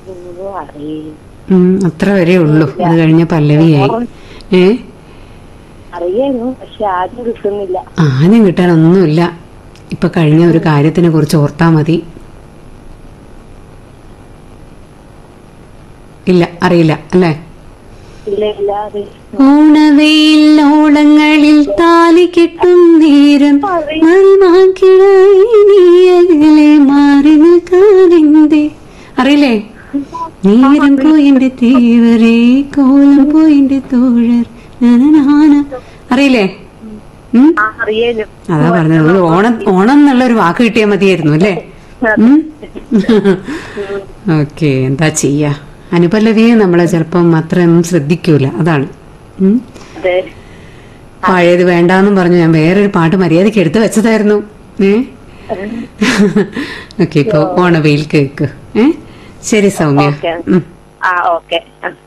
ഓ, അറിയ- ഉം, അത്ര വരെ ഉള്ളൂ അത് കഴിഞ്ഞ പല്ലവിയായി ഏ അറിയായിരുന്നു പക്ഷെ ആദ്യം കിട്ടുന്നില്ല ആദ്യം കിട്ടാനൊന്നുമില്ല ഇപ്പൊ കഴിഞ്ഞ ഒരു കാര്യത്തിനെ കുറിച്ച് ഓർത്താ മതി ഇല്ല അറിയില്ല അല്ലേ ഇല്ല ഇല്ല അത് ഓണവെയിൽ ഓളങ്ങളിൽ താലി കെട്ടും നേരം മറിമാക്കിടായി നീ അകലെ മാറി നിൽക്കാനെന്തേ അറിയില്ലേ നേരം പോയിന്റെ തീവരേ കോലം പോയിന്റെ തോഴർ നനനാന. അറിയില്ലേ ഉം ആ അറിയാലും അതാ പറഞ്ഞത് നമ്മള് ഓണം ഓണം എന്നുള്ള ഒരു വാക്ക് കിട്ടിയാൽ മതിയായിരുന്നു അല്ലേ ഓക്കെ എന്താ ചെയ്യാ അനുപല്ലവിയെ നമ്മളെ ചിലപ്പം അത്രയൊന്നും ശ്രദ്ധിക്കൂല അതാണ് ഉം. അതെ പഴയത് വേണ്ടാന്നും പറഞ്ഞു ഞാൻ വേറൊരു പാട്ട് മര്യാദയ്ക്ക് എടുത്തു വെച്ചതായിരുന്നു ഏ ഓക്കെ ഇപ്പൊ ഓണവെയിൽ കേക്ക് ഏ ശരി സൗമ്യ ഓക്കെ ഉം ആ ഓക്കെ ആ